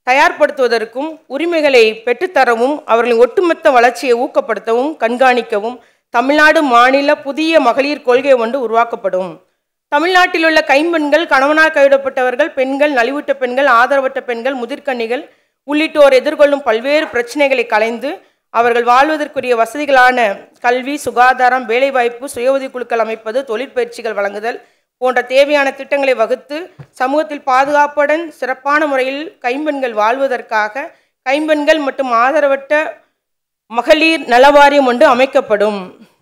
தயார்படுத்துவதற்கும் உரிமைகளை பெற்றுத்தரவும் அவர்களின் ஒட்டுமொத்த வளர்ச்சியை ஊக்கப்படுத்தவும் கண்காணிக்கவும் தமிழ்நாடு மாநில புதிய மகளிர் கொள்கை ஒன்று உருவாக்கப்படும் தமிழ்நாட்டில் உள்ள கைம்பெண்கள் கணவனால் கைவிடப்பட்டவர்கள் பெண்கள் நலிவுற்ற பெண்கள் ஆதரவற்ற பெண்கள் முதிர்கன்னிகள் உள்ளிட்டோர் எதிர்கொள்ளும் பல்வேறு பிரச்சனைகளை களைந்து அவர்கள் வாழ்வதற்குரிய வசதிகளான கல்வி சுகாதாரம் வேலைவாய்ப்பு சுய உதவிக்குழுக்கள் அமைப்பது தொழிற்பயிற்சிகள் வழங்குதல் போன்ற தேவையான திட்டங்களை வகுத்து சமூகத்தில் பாதுகாப்புடன் சிறப்பான முறையில் கைம்பெண்கள் வாழ்வதற்காக கைம்பெண்கள் மற்றும் ஆதரவற்ற மகளிர் நலவாரியம் ஒன்று அமைக்கப்படும்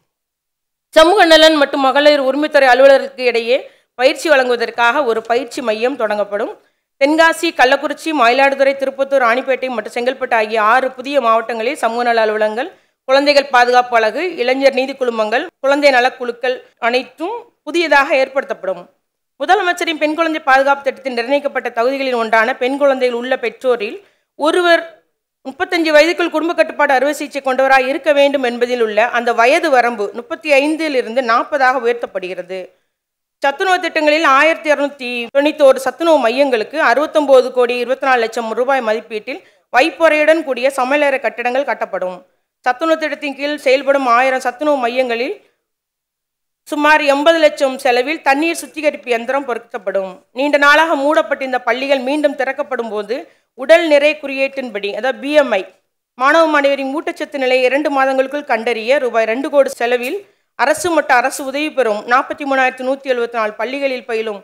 சமூக நலன் மற்றும் மகளிர் உரிமைத்துறை அலுவலர்களுக்கு இடையே பயிற்சி வழங்குவதற்காக ஒரு பயிற்சி மையம் தொடங்கப்படும் தென்காசி கள்ளக்குறிச்சி மயிலாடுதுறை திருப்பத்தூர் ராணிப்பேட்டை மற்றும் செங்கல்பட்டு ஆகிய ஆறு புதிய மாவட்டங்களில் சமூக நல அலுவலகங்கள் குழந்தைகள் பாதுகாப்பு அலகு இளைஞர் நீதி குழுமங்கள் குழந்தை நலக்குழுக்கள் அனைத்தும் புதியதாக ஏற்படுத்தப்படும் முதலமைச்சரின் பெண் குழந்தை பாதுகாப்பு திட்டத்தில் நிர்ணயிக்கப்பட்ட தகுதிகளில் ஒன்றான பெண் குழந்தைகள் உள்ள பெற்றோரில் ஒருவர் முப்பத்தஞ்சு வயதுக்குள் குடும்ப கட்டுப்பாடு அறுவை சிகிச்சை கொண்டவராக இருக்க வேண்டும் என்பதில் உள்ள அந்த வயது வரம்பு முப்பத்தி ஐந்திலிருந்து நாற்பதாக உயர்த்தப்படுகிறது சத்துணவு திட்டங்களில் ஆயிரத்தி இரநூத்தி தொண்ணூத்தோரு சத்துணவு மையங்களுக்கு அறுபத்தொம்போது கோடி இருபத்தி நாலு லட்சம் ரூபாய் மதிப்பீட்டில் வைப்பொறையுடன் கூடிய சமையலறை கட்டடங்கள் கட்டப்படும் சத்துணவு திட்டத்தின் கீழ் செயல்படும் ஆயிரம் சத்துணவு மையங்களில் சுமார் எண்பது லட்சம் செலவில் தண்ணீர் சுத்திகரிப்பு இயந்திரம் பொருத்தப்படும் நீண்ட நாளாக மூடப்பட்டிருந்த பள்ளிகள் மீண்டும் திறக்கப்படும் போது உடல் நிறை குறியீட்டின்படி அதாவது பிஎம்ஐ மாணவ மாணவரின் ஊட்டச்சத்து நிலையை இரண்டு மாதங்களுக்குள் கண்டறிய ரூபாய் ரெண்டு கோடி செலவில் அரசு மற்றும் அரசு உதவி பெறும் நாற்பத்தி மூணாயிரத்தி நூற்றி எழுபத்தி நாலு பள்ளிகளில் பயிலும்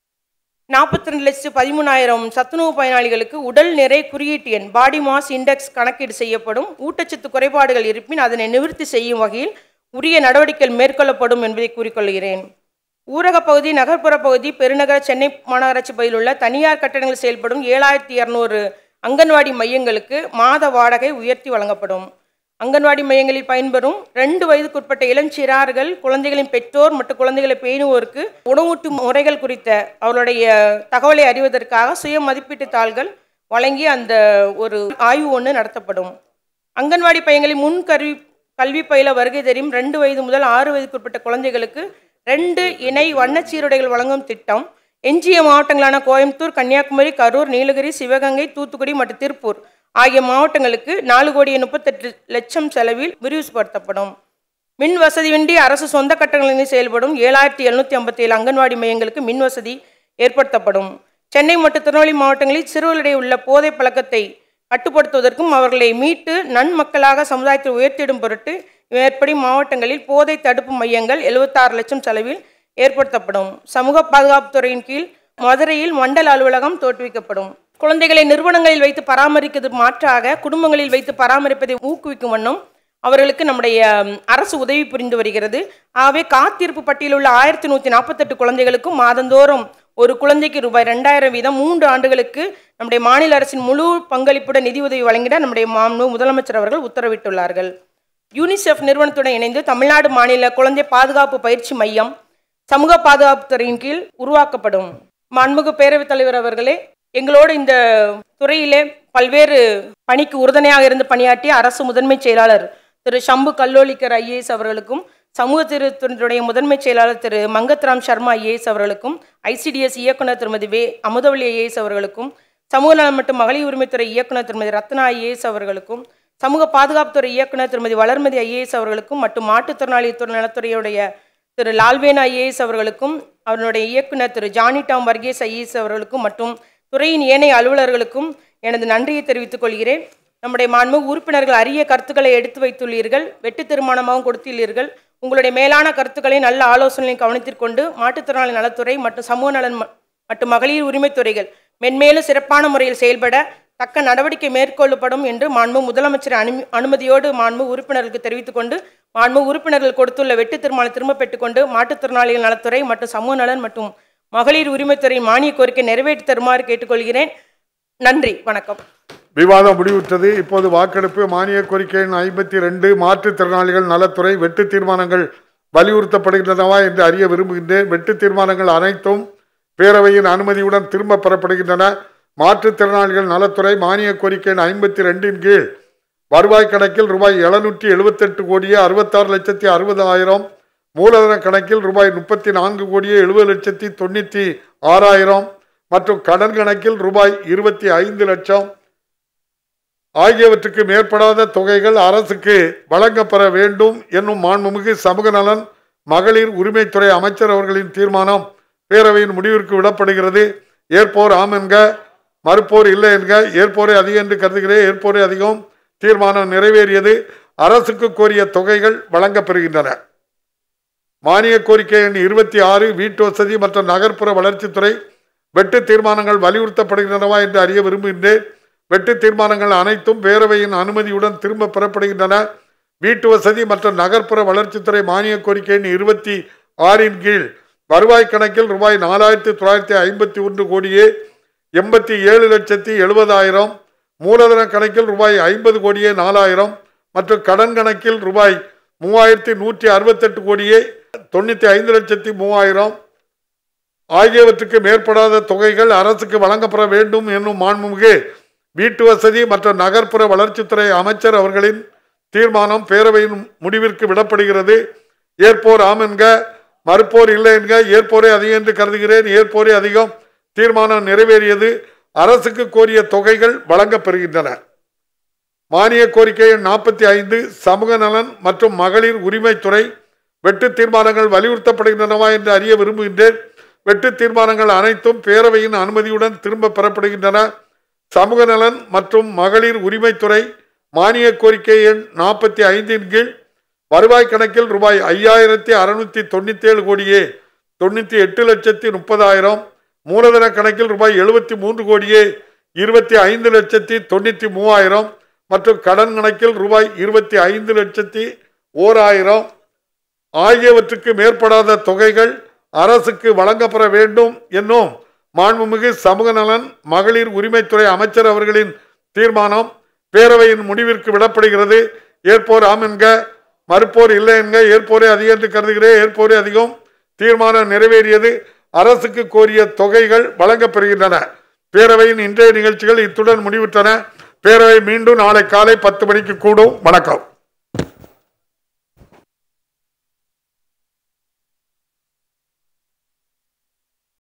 நாற்பத்தி ரெண்டு லட்சத்து பதிமூணாயிரம் சத்துணவு பயனாளிகளுக்கு உடல் நிறை குறியீட்டு எண் பாடி மாஸ் இண்டெக்ஸ் கணக்கீடு செய்யப்படும் ஊட்டச்சத்து குறைபாடுகள் இருப்பின் அதனை நிவர்த்தி செய்யும் வகையில் உரிய நடவடிக்கைகள் மேற்கொள்ளப்படும் என்பதை கூறிக்கொள்கிறேன் ஊரகப் பகுதி நகர்ப்புற பகுதி பெருநகர சென்னை மாநகராட்சி பகுதியில் உள்ள தனியார் கட்டடங்களில் செயல்படும் ஏழாயிரத்தி இரநூறு அங்கன்வாடி மையங்களுக்கு மாத வாடகை உயர்த்தி வழங்கப்படும் அங்கன்வாடி மையங்களில் பயன்பெறும் ரெண்டு வயதுக்குட்பட்ட இளஞ்சிறார்கள் குழந்தைகளின் பெற்றோர் மற்றும் குழந்தைகளை பேணுவோருக்கு உணவூட்டும் முறைகள் குறித்த அவருடைய தகவலை அறிவதற்காக சுய மதிப்பீட்டு தாள்கள் வழங்கி அந்த ஒரு ஆய்வு ஒன்று நடத்தப்படும் அங்கன்வாடி பையங்களின் முன் கல்வி கல்வி பயில வருகை தெரியும் ரெண்டு வயது முதல் ஆறு வயதுக்குட்பட்ட குழந்தைகளுக்கு ரெண்டு இணை வண்ணச் சீருடைகள் வழங்கும் திட்டம் எஞ்சிய மாவட்டங்களான கோயம்புத்தூர் கன்னியாகுமரி கரூர் நீலகிரி சிவகங்கை தூத்துக்குடி மற்றும் திருப்பூர் ஆகிய மாவட்டங்களுக்கு நாலு கோடியே முப்பத்தெட்டு லட்சம் செலவில் விரிவுபடுத்தப்படும் மின் வசதியின்றி அரசு சொந்த கட்டடங்களில் செயல்படும் ஏழாயிரத்தி எழுநூற்றி ஐம்பத்தி ஏழு அங்கன்வாடி மையங்களுக்கு மின் வசதி ஏற்படுத்தப்படும் சென்னை மற்றும் திருநெல்வேலி மாவட்டங்களில் சிறுவர்களிடையே உள்ள போதை பழக்கத்தை கட்டுப்படுத்துவதற்கும் அவர்களை மீட்டு நன்மக்களாக சமுதாயத்தில் உயர்த்திடும் பொருட்டு மேற்படி மாவட்டங்களில் போதை தடுப்பு மையங்கள் எழுபத்தாறு லட்சம் செலவில் ஏற்படுத்தப்படும் சமூக பாதுகாப்புத்துறையின் கீழ் மதுரையில் மண்டல அலுவலகம் தோற்றுவிக்கப்படும் குழந்தைகளை நிறுவனங்களில் வைத்து பராமரிக்கிறது மாற்றாக குடும்பங்களில் வைத்து பராமரிப்பதை ஊக்குவிக்கும் வண்ணம் அவர்களுக்கு நம்முடைய ம், அரசு உதவி புரிந்து வருகிறது ஆகவே காத்திருப்பு பட்டியலில் உள்ள ஆயிரத்தி நூற்றி நாற்பத்தெட்டு குழந்தைகளுக்கும் மாதந்தோறும் ஒரு குழந்தைக்கு ரூபாய் ரெண்டாயிரம் வீதம் மூன்று ஆண்டுகளுக்கு நம்முடைய மாநில அரசின் முழு பங்களிப்புடன் நிதியுதவி வழங்கிட நம்முடைய மாண்பு முதலமைச்சர் அவர்கள் உத்தரவிட்டுள்ளார்கள் யூனிசெஃப் நிறுவனத்துடன் இணைந்து தமிழ்நாடு மாநில குழந்தை பாதுகாப்பு பயிற்சி மையம் சமூக பாதுகாப்புத்துறையின் கீழ் உருவாக்கப்படும் மாண்புமிகு பேரவைத் தலைவர் அவர்களே எங்களோடு இந்த துறையிலே பல்வேறு பணிக்கு உறுதுணையாக இருந்து பணியாற்றிய அரசு முதன்மைச் செயலாளர் திரு சம்பு கல்லோலிக்கர் ஐஏஎஸ் அவர்களுக்கும் சமூக திருத்துறையுடைய முதன்மைச் செயலாளர் திரு மங்கத்ராம் சர்மா ஐஏஎஸ் அவர்களுக்கும் ஐசிடிஎஸ் இயக்குனர் திருமதி வே அமுதவள்ளி ஐஏஎஸ் அவர்களுக்கும் சமூக நலம் மற்றும் மகளிர் உரிமைத்துறை இயக்குனர் திருமதி ரத்னா ஐஏஎஸ் அவர்களுக்கும் சமூக பாதுகாப்புத்துறை இயக்குனர் திருமதி வளர்மதி ஐஏஎஸ் அவர்களுக்கும் மற்றும் மாற்றுத்திறனாளி துறை நலத்துறையுடைய திரு லால்வேன் ஐஏஎஸ் அவர்களுக்கும் அவருடைய இயக்குனர் திரு ஜானி டாம் வர்கேஸ் ஐஏஎஸ் அவர்களுக்கும் மற்றும் துறையின் ஏனைய அலுவலர்களுக்கும் எனது நன்றியை தெரிவித்துக் கொள்கிறேன் நம்முடைய மாண்பு உறுப்பினர்கள் அரிய கருத்துக்களை எடுத்து வைத்துள்ளீர்கள் வெட்டு தீர்மானமாகவும் கொடுத்துள்ளீர்கள் உங்களுடைய மேலான கருத்துக்களை நல்ல ஆலோசனையை கவனத்திற்கொண்டு மாற்றுத்திறனாளி நலத்துறை மற்றும் சமூக நலன் ம- மற்றும் மகளிர் உரிமைத்துறைகள் மென்மேலும் சிறப்பான முறையில் செயல்பட தக்க நடவடிக்கை மேற்கொள்ளப்படும் என்று மாண்பு முதலமைச்சர் அனு அனுமதியோடு மாண்பு உறுப்பினர்களுக்கு தெரிவித்துக் கொண்டு மாண்பு உறுப்பினர்கள் கொடுத்துள்ள வெட்டு தீர்மானம் திரும்ப பெற்றுக்கொண்டு மாற்றுத்திறனாளிகள் நலத்துறை மற்றும் சமூக நலன் மற்றும் மகளிர் உரிமைத்துறை மானிய கோரிக்கை நிறைவேற்றி தருமாறு கேட்டுக்கொள்கிறேன் நன்றி வணக்கம் விவாதம் முடிவுற்றது இப்போது வாக்கெடுப்பு மானிய கோரிக்கை எண் ஐம்பத்தி ரெண்டு மாற்றுத்திறனாளிகள் நலத்துறை வெட்டு தீர்மானங்கள் வலியுறுத்தப்படுகின்றனவா என்று அறிய விரும்புகின்றேன் வெட்டு தீர்மானங்கள் அனைத்தும் பேரவையின் அனுமதியுடன் திரும்ப பெறப்படுகின்றன மாற்றுத்திறனாளிகள் நலத்துறை மானிய கோரிக்கை எண் ஐம்பத்தி ரெண்டின் கீழ் வருவாய் கணக்கில் ரூபாய் எழுநூற்றி எழுபத்தெட்டு கோடியே அறுபத்தாறு லட்சத்தி அறுபதாயிரம் மூலதன கணக்கில் ரூபாய் முப்பத்தி நான்கு கோடியே எழுபது லட்சத்தி தொண்ணூற்றி ஆறாயிரம் மற்றும் கடன் கணக்கில் ரூபாய் இருபத்தி ஐந்து லட்சம் ஆகியவற்றுக்கு மேற்படாத தொகைகள் அரசுக்கு வழங்கப்பெற வேண்டும் என்னும் மாண்புமிகு சமூக நலன் மகளிர் உரிமைத்துறை அமைச்சர் அவர்களின் தீர்மானம் பேரவையின் முடிவிற்கு விடப்படுகிறது ஏற்போர் ஆம் என்க மறுப்போர் இல்லை என்க ஏற்போரே அதிகம் என்று கருதுகிறேன் ஏற்போரே அதிகம் தீர்மானம் நிறைவேறியது அரசுக்கு கோரிய தொகைகள் வழங்கப்பெறுகின்றன மானிய கோரிக்கை எண் இருபத்தி ஆறு வீட்டு வசதி மற்றும் நகர்ப்புற வளர்ச்சித்துறை வெட்டு தீர்மானங்கள் வலியுறுத்தப்படுகின்றனவா என்று அறிய விரும்புகின்றேன் வெட்டு தீர்மானங்கள் அனைத்தும் பேரவையின் அனுமதியுடன் திரும்ப பெறப்படுகின்றன வீட்டு வசதி மற்றும் நகர்ப்புற வளர்ச்சித்துறை மானிய கோரிக்கை எண் இருபத்தி ஆறின் கீழ் வருவாய் கணக்கில் ரூபாய் நாலாயிரத்தி தொள்ளாயிரத்தி ஐம்பத்தி ஒன்று கோடியே எண்பத்தி ஏழு லட்சத்தி எழுபதாயிரம் மூலதன கணக்கில் ரூபாய் ஐம்பது கோடியே நாலாயிரம் மற்றும் கடன் கணக்கில் ரூபாய் மூவாயிரத்தி நூற்றி அறுபத்தெட்டு கோடியே தொண்ணூற்றி ஐந்து லட்சத்தி மூவாயிரம் ஆகியவற்றுக்கு மேற்படாத தொகைகள் அரசுக்கு வழங்கப்பட வேண்டும் என்னும் மாண்புமிகு வீட்டு வசதி மற்றும் நகர்ப்புற வளர்ச்சித்துறை அமைச்சர் அவர்களின் தீர்மானம் பேரவையின் முடிவிற்கு விடப்படுகிறது ஏற்போர் ஆம் என்க மறுப்போர் இல்லை என்க ஏற்போரே அதிகம் என்று கருதுகிறேன் ஏற்போரே அதிகம் தீர்மானம் நிறைவேறியது அரசுக்கு கோரிய தொகைகள் வழங்கப்பெறுகின்றன மானிய கோரிக்கை எண் நாற்பத்தி ஐந்து சமூக நலன் மற்றும் மகளிர் உரிமைத்துறை வெட்டு தீர்மானங்கள் வலியுறுத்தப்படுகின்றனவா என்று அறிய விரும்புகின்றேன் வெட்டு தீர்மானங்கள் அனைத்தும் பேரவையின் அனுமதியுடன் திரும்ப பெறப்படுகின்றன சமூக நலன் மற்றும் மகளிர் உரிமைத்துறை மானிய கோரிக்கை எண் நாற்பத்தி ஐந்தின் கீழ் வருவாய் கணக்கில் ரூபாய் ஐயாயிரத்தி அறுநூத்தி தொண்ணூத்தி ஏழு கோடியே தொண்ணூத்தி எட்டு லட்சத்தி முப்பதாயிரம் மூலதன கணக்கில் ரூபாய் எழுபத்தி மூன்று கோடியே இருபத்தி ஐந்து லட்சத்தி தொண்ணூத்தி மூவாயிரம் மற்றும் கடன் கணக்கில் ரூபாய் இருபத்தி ஐந்து லட்சத்தி ஓராயிரம் ஆகியவற்றுக்கு மேற்படாத தொகைகள் அரசுக்கு வழங்கப்பெற வேண்டும் என்னும் மாண்புமிகு சமூக நலன் மகளிர் உரிமைத்துறை அமைச்சர் அவர்களின் தீர்மானம் பேரவையின் முடிவிற்கு விடப்படுகிறது ஏற்போர் ஆம் என்க மறுப்போர் இல்லை என்க ஏற்போரே அதிகம் என்று கருதுகிறேன் ஏற்போரே அதிகம் தீர்மானம் நிறைவேறியது அரசுக்கு கோரிய தொகைகள் வழங்கப்பெறுகின்றன பேரவையின் இன்றைய நிகழ்ச்சிகள் இத்துடன் முடிவுற்றன பேரவை மீண்டும் நாளை காலை பத்து மணிக்கு கூடும் வணக்கம்